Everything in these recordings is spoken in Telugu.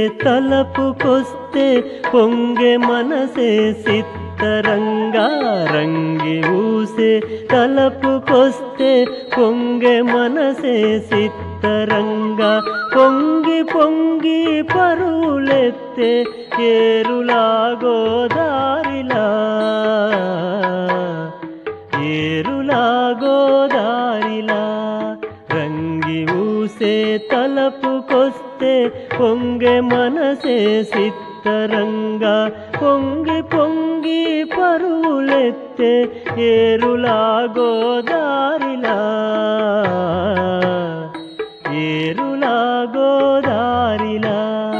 తలపుకొస్తే పొంగె మనసే సిత్తరంగా రంగి ఊసే తలపుకొస్తే పొంగె మనసే సిత్తరంగా పొంగి పొంగి పరులెత్తే ఏరులా గోదారిలా ఏరులా గోదారిలా రంగి ఊసే తలపుకొస్తే పొంగె మనసే సిత్తరంగా పొంగి పొంగి పరులెత్తే ఏరులా గోదారిలా ఏరులా గోదారిలా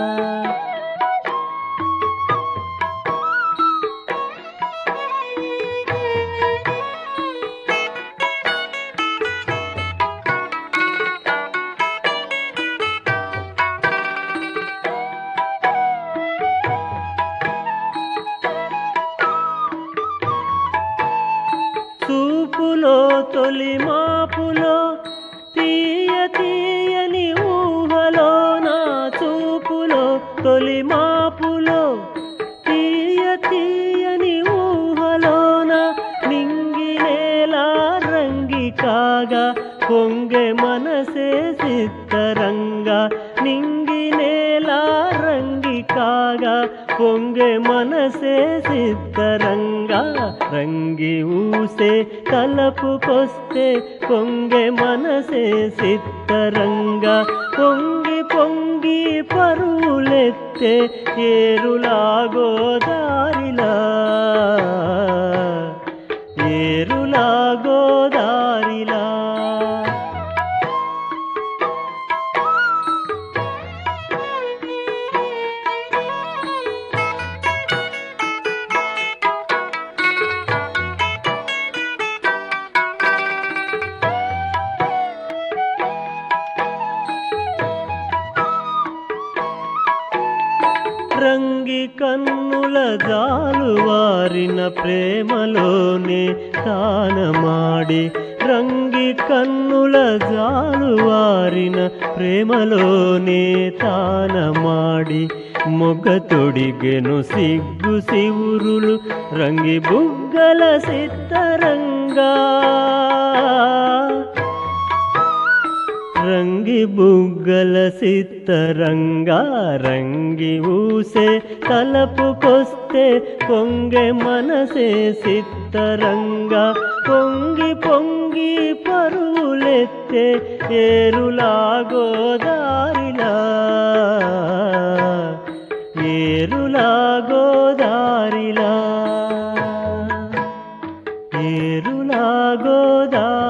చూపులో తొలి మాపులో తీయ తీయని ఊహలో నా చూపులో తొలి మాపులో తీయ తీయని ఊహలోన నింగి నేల రంగి కాగా పొంగె మనసే సిత్తరంగా నింగి నేల రంగి కాగా పొంగె మనసే సిత్తరంగా రంగి ఊసే తలపుకొస్తే పొంగె మనసే సిత్తరంగా పొంగి పొంగి పరులెత్తే ఏరులా గోదారిలా ఏరులా గోదారిలా రంగి కన్నుల జాలువారిన ప్రేమలోనే తానమాడి రంగి కన్నుల జాలువారిన ప్రేమలోనే తానమాడి మొగ్గ తొడిగెను సిగ్గు శివురులు రంగి బుగ్గల సిత్తరంగా రంగి బుగ్గల సిత్తరంగా రంగి ఊసే తలపుకొస్తే పొంగె మనసే సిత్తరంగా పొంగి పొంగి పరులెత్తే ఏరులా గోదారిలా ఏరులా గోదారిలా ఏరులా గోదారిలా